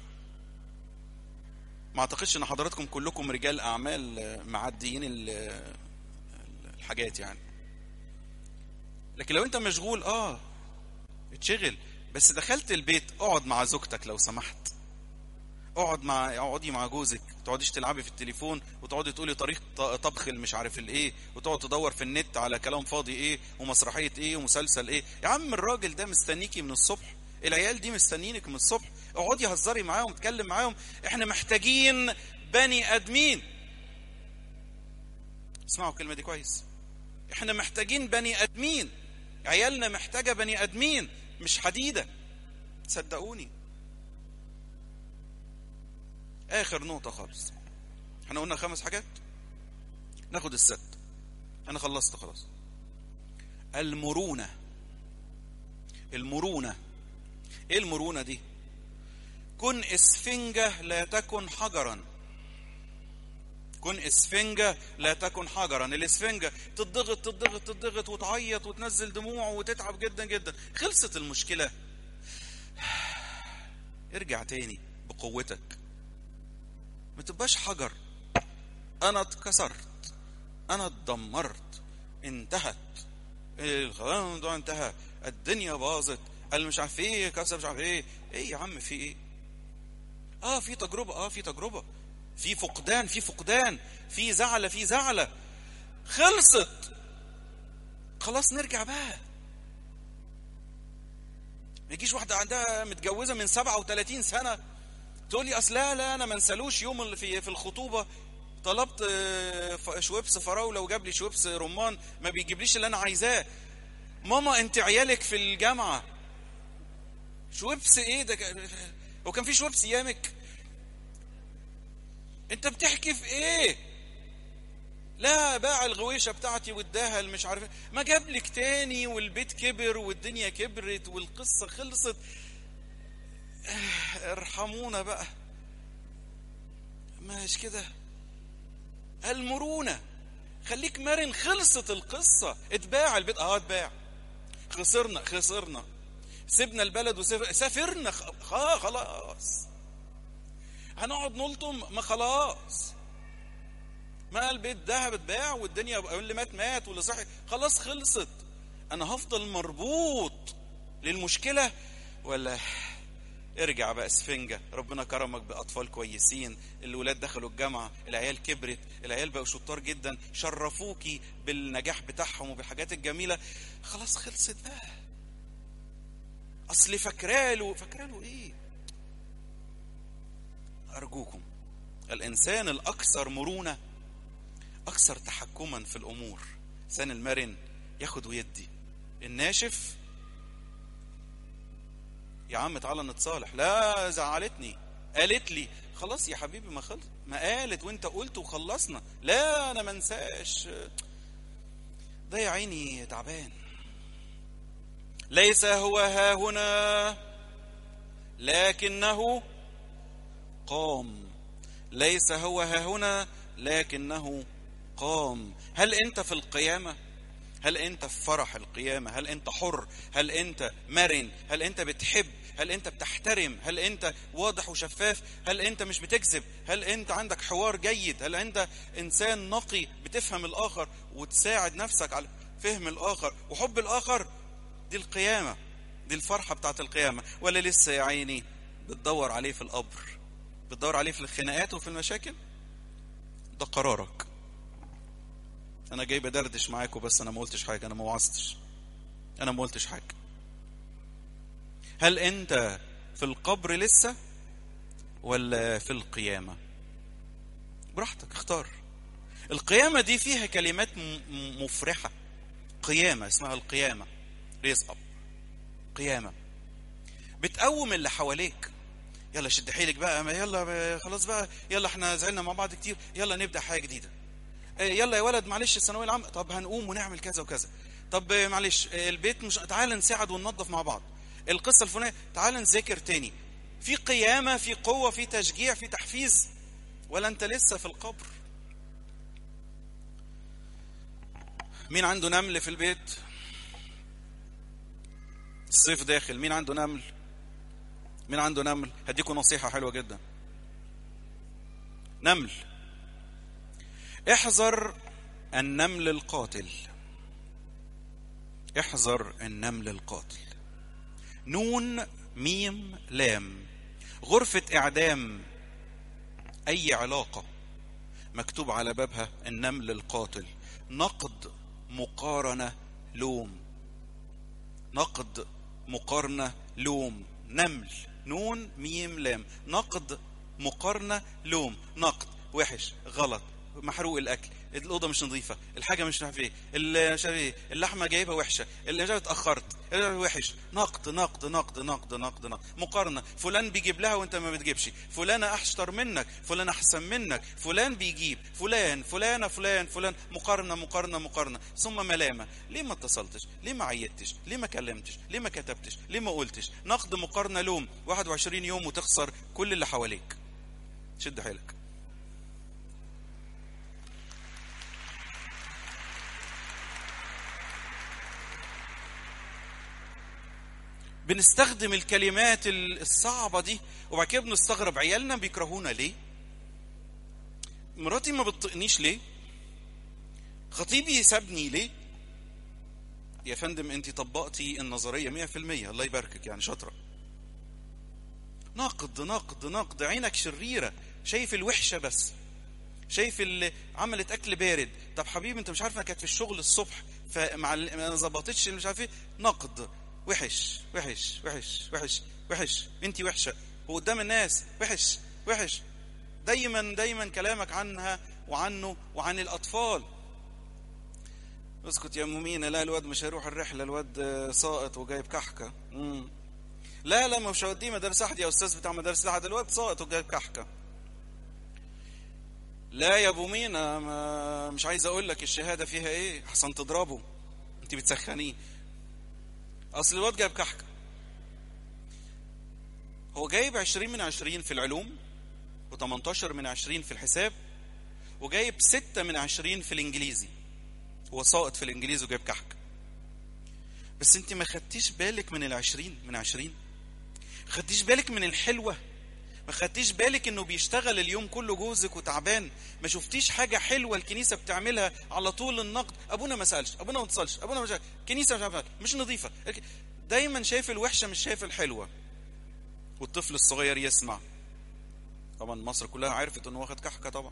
ما اعتقدش ان حضراتكم كلكم رجال اعمال معديين الحاجات يعني لكن لو انت مشغول اه اتشغل بس دخلت البيت اقعد مع زوجتك لو سمحت اقعد مع اقعدي مع جوزك ما تقعديش تلعبي في التليفون وتقعدي تقولي طريق طبخ مش عارف الايه وتقعد تدور في النت على كلام فاضي ايه ومسرحيه ايه ومسلسل ايه يا عم الراجل ده مستنيكي من الصبح العيال دي مستنيينك من الصبح اقعدي هزري معاهم اتكلم معاهم احنا محتاجين بني ادمين اسمعوا الكلمه دي كويس احنا محتاجين بني ادمين عيالنا محتاجه بني ادمين مش حديده صدقوني اخر نقطه خالص احنا قلنا خمس حاجات ناخد الست انا خلصت خلاص المرونه المرونه ايه المرونه دي كن اسفنجه لا تكن حجرا كن اسفنجة لا تكن حجرا الاسفنجة تضغط تضغط تضغط وتعيط وتنزل دموع وتتعب جدا جدا خلصت المشكلة ارجع تاني بقوتك ما تبقاش حجر انا اتكسرت انا اتدمرت انتهت الموضوع انتهى الدنيا باظت قال مش عارف ايه كسر مش عارف ايه ايه يا عم في ايه اه في تجربه اه في تجربه في فقدان في فقدان في زعلة في زعلة خلصت خلاص نرجع بقى ما يجيش واحدة عندها متجوزة من 37 سنة تقول لي أصل لا لا أنا ما انسالوش يوم اللي في في الخطوبة طلبت شويبس فراولة وجاب لي شويبس رمان ما بيجيبليش اللي أنا عايزاه ماما أنت عيالك في الجامعة شويبس إيه ده هو كان في شويبس أيامك انت بتحكي في ايه لا باع الغويشه بتاعتي واداها مش عارف ما جاب لك تاني والبيت كبر والدنيا كبرت والقصه خلصت ارحمونا بقى مش كده المرونه خليك مرن خلصت القصه اتباع البيت اه اتباع خسرنا خسرنا سيبنا البلد وسافرنا خلاص هنقعد نلطم ما خلاص ما البيت ده اتباع والدنيا واللي مات مات واللي صحي خلاص خلصت انا هفضل مربوط للمشكله ولا ارجع بقى اسفنجة ربنا كرمك بأطفال كويسين الولاد دخلوا الجامعة العيال كبرت العيال بقوا شطار جدا شرفوكي بالنجاح بتاعهم وبالحاجات الجميلة خلاص خلصت بقى أصل فاكراله فاكراله إيه أرجوكم الانسان الاكثر مرونه اكثر تحكما في الامور الانسان المرن ياخد ويدي الناشف يا عم تعالى نتصالح لا زعلتني قالت لي خلاص يا حبيبي ما خلص ما قالت وانت قلت وخلصنا لا انا ما انساش ده يا عيني تعبان ليس هو ها هنا لكنه قام ليس هو ها هنا لكنه قام هل انت في القيامه هل انت في فرح القيامه هل انت حر هل انت مرن هل انت بتحب هل انت بتحترم هل انت واضح وشفاف هل انت مش بتكذب هل انت عندك حوار جيد هل انت انسان نقي بتفهم الاخر وتساعد نفسك على فهم الاخر وحب الاخر دي القيامه دي الفرحه بتاعت القيامه ولا لسه يا عيني بتدور عليه في القبر بتدور عليه في الخناقات وفي المشاكل ده قرارك انا جاي بدردش معاكم بس انا ما قلتش حاجه انا ما وعظتش انا ما قلتش حاجه هل انت في القبر لسه ولا في القيامه براحتك اختار القيامه دي فيها كلمات مفرحه قيامه اسمها القيامه ريز اب قيامه بتقوم اللي حواليك يلا شد حيلك بقى يلا خلاص بقى يلا احنا زعلنا مع بعض كتير يلا نبدا حاجه جديده يلا يا ولد معلش الثانويه العامه طب هنقوم ونعمل كذا وكذا طب معلش البيت مش تعال نساعد وننظف مع بعض القصه الفلانيه تعال نذاكر تاني في قيامه في قوه في تشجيع في تحفيز ولا انت لسه في القبر مين عنده نمل في البيت الصيف داخل مين عنده نمل مين عنده نمل هديكم نصيحه حلوه جدا نمل احذر النمل القاتل احذر النمل القاتل نون ميم لام غرفة إعدام أي علاقة مكتوب على بابها النمل القاتل نقد مقارنة لوم نقد مقارنة لوم نمل نون ميم لام نقد مقارنة لوم نقد وحش غلط محروق الاكل الاوضه مش نظيفه الحاجه مش عارف ايه مش عارف ايه اللحمه جايبها وحشه اللي مش اتاخرت وحش نقد نقد نقد نقد نقد نقد مقارنه فلان بيجيب لها وانت ما بتجيبش فلانه اشطر منك فلان احسن منك فلان بيجيب فلان فلانه فلان فلان مقارنه مقارنه مقارنه ثم ملامه ليه ما اتصلتش ليه ما عيطتش ليه ما كلمتش ليه ما كتبتش ليه ما قلتش نقد مقارنه لوم 21 يوم وتخسر كل اللي حواليك شد حيلك بنستخدم الكلمات الصعبة دي وبعد كده بنستغرب عيالنا بيكرهونا ليه؟ مراتي ما بتطقنيش ليه؟ خطيبي سابني ليه؟ يا فندم انت طبقتي النظرية 100% الله يباركك يعني شاطرة نقد نقد نقد عينك شريرة شايف الوحشة بس شايف اللي عملت اكل بارد طب حبيبي انت مش عارف انا كانت في الشغل الصبح فمع ما ظبطتش مش عارف ايه نقد وحش وحش وحش وحش وحش انت وحشه وقدام الناس وحش وحش دايما دايما كلامك عنها وعنه وعن الاطفال اسكت يا ام مينا لا الواد مش هيروح الرحله الواد ساقط وجايب كحكه مم. لا لا مش هوديه مدارس احد يا استاذ بتاع مدارس احد الواد ساقط وجايب كحكه لا يا ابو مينا ما مش عايز اقول لك الشهاده فيها ايه احسن تضربه انت بتسخنيه اصل الواد جايب كحكه هو جايب 20 من 20 في العلوم و18 من 20 في الحساب وجايب 6 من 20 في الانجليزي هو ساقط في الانجليزي وجايب كحكه بس انت ما خدتيش بالك من العشرين من عشرين خدتيش بالك من الحلوة ما خدتيش بالك انه بيشتغل اليوم كله جوزك وتعبان ما شفتيش حاجة حلوة الكنيسة بتعملها على طول النقد ابونا ما سألش ابونا ما اتصلش ابونا مش كنيسة مش عارفة مش نظيفة دايما شايف الوحشة مش شايف الحلوة والطفل الصغير يسمع طبعا مصر كلها عرفت انه واخد كحكة طبعا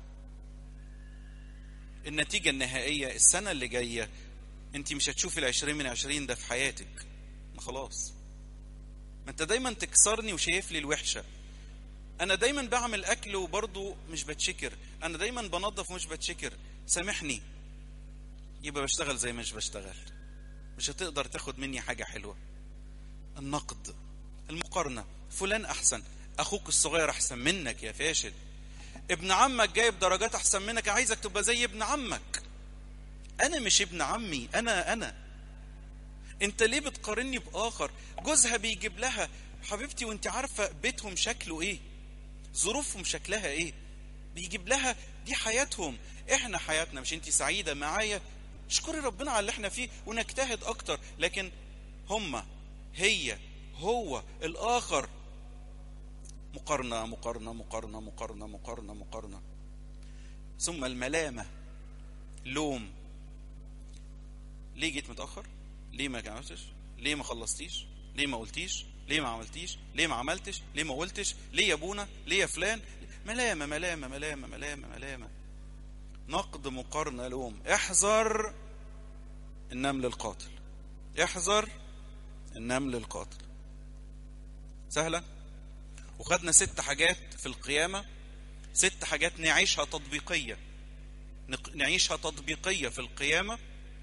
النتيجة النهائية السنة اللي جاية انت مش هتشوفي العشرين من عشرين ده في حياتك ما خلاص ما انت دايما تكسرني وشايف لي الوحشة انا دايما بعمل اكل وبرضه مش بتشكر انا دايما بنظف ومش بتشكر سامحني يبقى بشتغل زي مش بشتغل مش هتقدر تاخد مني حاجة حلوة النقد المقارنة فلان احسن اخوك الصغير احسن منك يا فاشل ابن عمك جايب درجات احسن منك عايزك تبقى زي ابن عمك انا مش ابن عمي انا انا انت ليه بتقارني باخر جوزها بيجيب لها حبيبتي وانت عارفه بيتهم شكله ايه ظروفهم شكلها ايه بيجيب لها دي حياتهم احنا حياتنا مش انت سعيده معايا اشكري ربنا على اللي احنا فيه ونجتهد اكتر لكن هما هي هو الاخر مقارنه مقارنه مقارنه مقارنه مقارنه مقارنه ثم الملامه لوم ليه جيت متاخر ليه ما عملتش ليه ما خلصتيش ليه ما قلتيش ليه ما عملتيش ليه ما عملتش ليه ما قلتش ليه يا ابونا ليه يا فلان ملامه ملامه ملامه ملامه ملامه نقد مقارنه لوم احذر النمل القاتل احذر النمل القاتل سهله وخدنا ست حاجات في القيامه ست حاجات نعيشها تطبيقيه نعيشها تطبيقيه في القيامه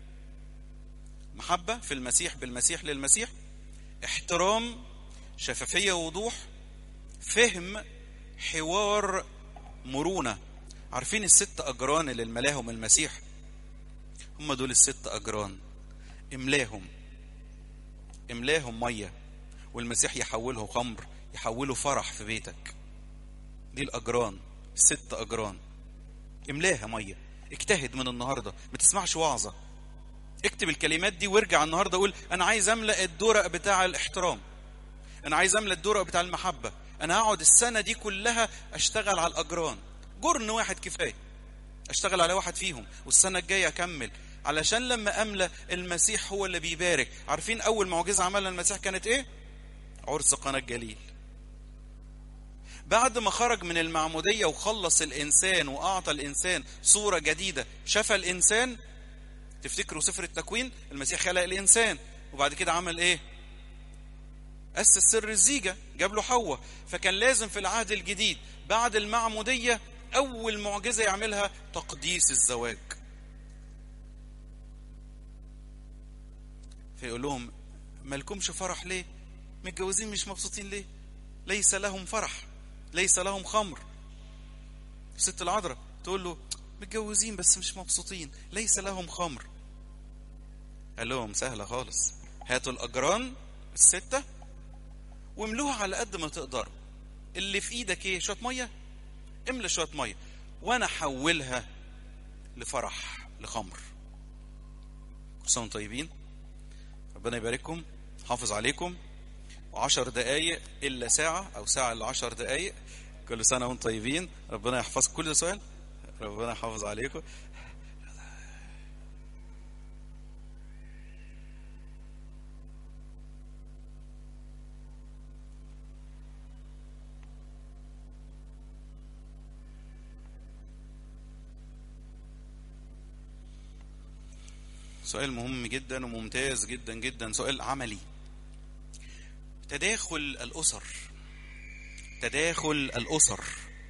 محبة في المسيح بالمسيح للمسيح احترام شفافية ووضوح فهم حوار مرونة عارفين الست أجران اللي الملاهم المسيح هم دول الست أجران املاهم املاهم مية والمسيح يحوله خمر يحوله فرح في بيتك دي الأجران الست أجران املاها مية اجتهد من النهاردة ما تسمعش وعظة اكتب الكلمات دي وارجع النهارده قول انا عايز املا الدورق بتاع الاحترام انا عايز املا الدورق بتاع المحبه انا هقعد السنه دي كلها اشتغل على الاجران جرن واحد كفايه اشتغل على واحد فيهم والسنه الجايه اكمل علشان لما املى المسيح هو اللي بيبارك عارفين اول معجزه عملها المسيح كانت ايه عرس قناه الجليل بعد ما خرج من المعموديه وخلص الانسان واعطى الانسان صوره جديده شفى الانسان تفتكروا سفر التكوين المسيح خلق الانسان وبعد كده عمل ايه اسس سر الزيجه جاب له حواء فكان لازم في العهد الجديد بعد المعموديه اول معجزه يعملها تقديس الزواج فيقول لهم مالكمش فرح ليه متجوزين مش مبسوطين ليه ليس لهم فرح ليس لهم خمر ست العذراء تقول له متجوزين بس مش مبسوطين ليس لهم خمر قال لهم سهله خالص هاتوا الاجران السته واملوها على قد ما تقدروا اللي في ايدك ايه شويه ميه املى شويه ميه وانا احولها لفرح لخمر كل سنه طيبين ربنا يبارككم حافظ عليكم وعشر دقايق الا ساعه او ساعه الا عشر دقايق كل سنه وانتم طيبين ربنا يحفظكم كل سؤال ربنا يحافظ عليكم سؤال مهم جدا وممتاز جدا جدا سؤال عملي تداخل الأسر تداخل الأسر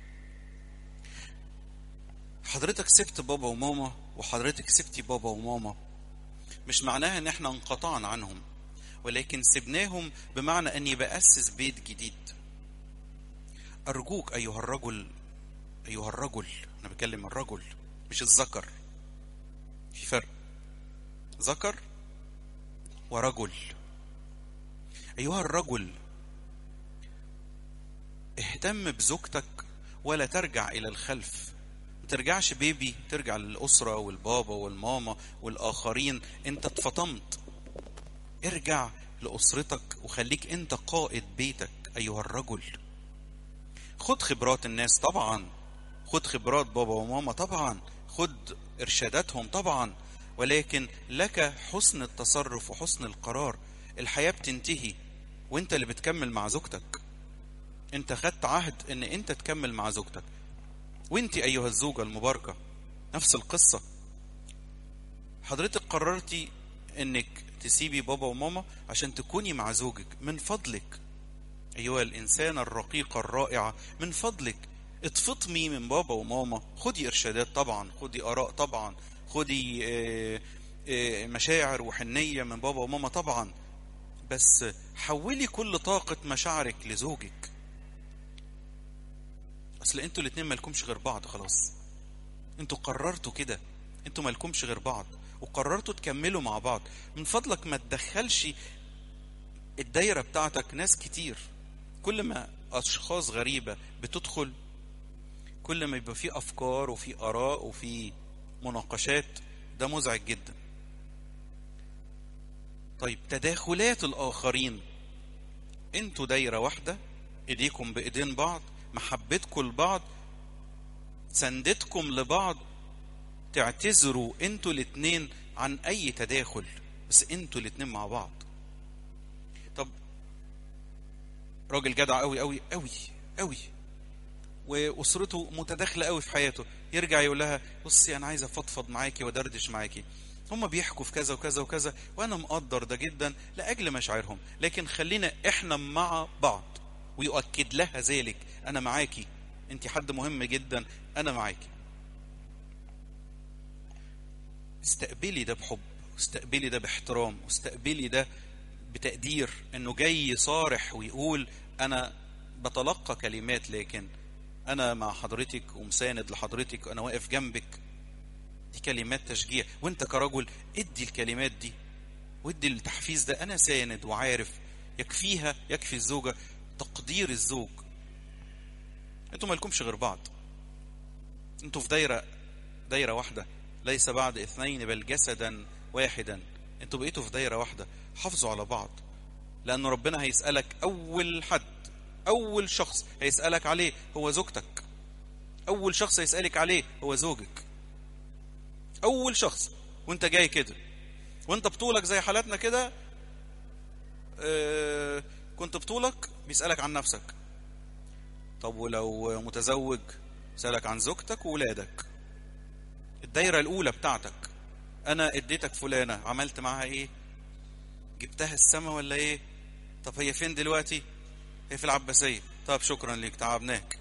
حضرتك سبت بابا وماما وحضرتك سبتي بابا وماما مش معناها ان احنا انقطعنا عنهم ولكن سبناهم بمعنى اني بأسس بيت جديد ارجوك ايها الرجل ايها الرجل انا بكلم الرجل مش الذكر في فرق ذكر ورجل ايها الرجل اهتم بزوجتك ولا ترجع الى الخلف ما ترجعش بيبي ترجع للاسره والبابا والماما والاخرين انت اتفطمت ارجع لاسرتك وخليك انت قائد بيتك ايها الرجل خد خبرات الناس طبعا خد خبرات بابا وماما طبعا خد ارشاداتهم طبعا ولكن لك حسن التصرف وحسن القرار الحياة بتنتهي وانت اللي بتكمل مع زوجتك انت خدت عهد ان انت تكمل مع زوجتك وانت ايها الزوجة المباركة نفس القصة حضرتك قررتي انك تسيبي بابا وماما عشان تكوني مع زوجك من فضلك أيها الإنسانة الرقيقة الرائعة من فضلك اتفطمي من بابا وماما خدي إرشادات طبعا خدي آراء طبعا خدي آه، آه، مشاعر وحنية من بابا وماما طبعا بس حولي كل طاقة مشاعرك لزوجك أصل انتوا الاتنين مالكمش غير بعض خلاص انتوا قررتوا كده انتوا مالكمش غير بعض وقررتوا تكملوا مع بعض من فضلك ما تدخلش الدايرة بتاعتك ناس كتير كل ما أشخاص غريبة بتدخل كل ما يبقى في أفكار وفي آراء وفي مناقشات ده مزعج جدا طيب تداخلات الآخرين انتوا دايرة واحدة ايديكم بايدين بعض محبتكم لبعض سندتكم لبعض تعتذروا انتوا الاتنين عن اي تداخل بس انتوا الاتنين مع بعض طب راجل جدع قوي قوي قوي قوي واسرته متداخله قوي في حياته يرجع يقول لها بصي انا عايز افضفض معاكي ودردش معاكي هما بيحكوا في كذا وكذا وكذا وانا مقدر ده جدا لاجل مشاعرهم لكن خلينا احنا مع بعض ويؤكد لها ذلك انا معاكي انت حد مهم جدا انا معاكي استقبلي ده بحب واستقبلي ده باحترام واستقبلي ده بتقدير انه جاي صارح ويقول انا بتلقى كلمات لكن انا مع حضرتك ومساند لحضرتك وانا واقف جنبك دي كلمات تشجيع وانت كرجل ادي الكلمات دي وادي التحفيز ده انا ساند وعارف يكفيها يكفي الزوجة تقدير الزوج انتوا مالكمش غير بعض انتوا في دايرة دايرة واحدة ليس بعد اثنين بل جسدا واحدا انتوا بقيتوا في دايرة واحدة حافظوا على بعض لأن ربنا هيسألك أول حد أول شخص هيسألك عليه هو زوجتك أول شخص هيسألك عليه هو زوجك أول شخص وأنت جاي كده وأنت بطولك زي حالاتنا كده آه كنت بطولك بيسألك عن نفسك طب ولو متزوج سألك عن زوجتك وولادك الدايرة الأولى بتاعتك أنا اديتك فلانة عملت معاها إيه جبتها السما ولا إيه طب هي فين دلوقتي هي في العباسية طب شكرا ليك تعبناك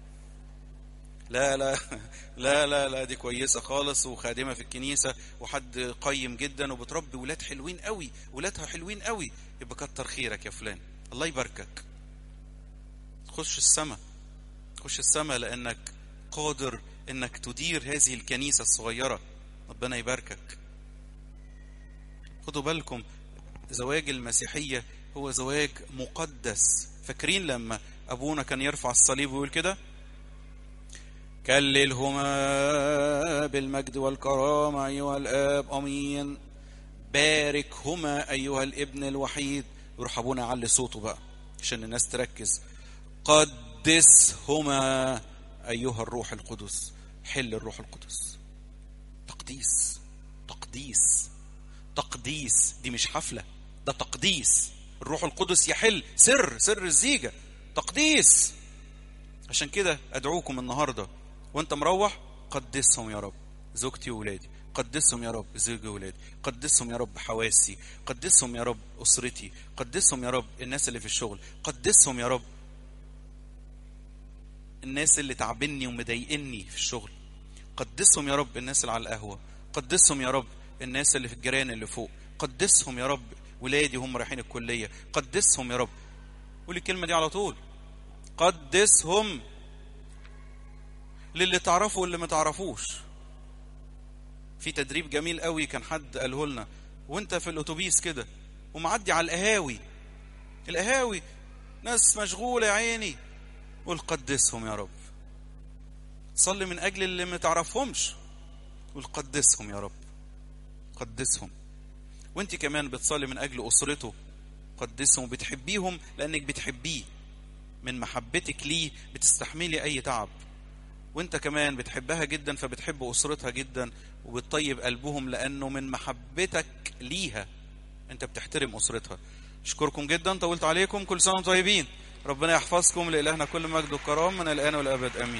لا لا لا لا لا دي كويسة خالص وخادمة في الكنيسة وحد قيم جدا وبتربي ولاد حلوين قوي ولادها حلوين قوي يبقى كتر خيرك يا فلان الله يباركك خش السما خش السما لأنك قادر انك تدير هذه الكنيسة الصغيرة ربنا يباركك خدوا بالكم زواج المسيحية هو زواج مقدس فاكرين لما ابونا كان يرفع الصليب ويقول كده كللهما بالمجد والكرامة أيها الآب أمين باركهما أيها الابن الوحيد يروح أبونا يعلي صوته بقى عشان الناس تركز قدسهما أيها الروح القدس حل الروح القدس تقديس تقديس تقديس دي مش حفلة ده تقديس الروح القدس يحل سر سر الزيجة تقديس عشان كده أدعوكم النهاردة وانت مروح قدسهم يا رب زوجتي وولادي قدسهم يا رب زوجي وولادي قدسهم يا رب حواسي قدسهم يا رب أسرتي قدسهم يا رب الناس اللي في الشغل قدسهم يا رب الناس اللي تعبني ومضايقني في الشغل قدسهم يا رب الناس اللي على القهوة قدسهم يا رب الناس اللي في الجيران اللي فوق قدسهم يا رب ولادي هم رايحين الكلية قدسهم يا رب قول الكلمة دي على طول قدسهم للي تعرفه واللي ما تعرفوش في تدريب جميل قوي كان حد قاله لنا وانت في الاتوبيس كده ومعدي على القهاوي القهاوي ناس مشغولة يا عيني قول قدسهم يا رب صلي من أجل اللي ما تعرفهمش قول قدسهم يا رب قدسهم وانت كمان بتصلي من أجل أسرته قدسهم وبتحبيهم لأنك بتحبيه من محبتك ليه بتستحملي أي تعب وانت كمان بتحبها جدا فبتحب أسرتها جدا وبتطيب قلبهم لأنه من محبتك ليها انت بتحترم أسرتها اشكركم جدا طولت عليكم كل سنة وانتم طيبين ربنا يحفظكم لإلهنا كل مجد وكرام من الآن والأبد آمين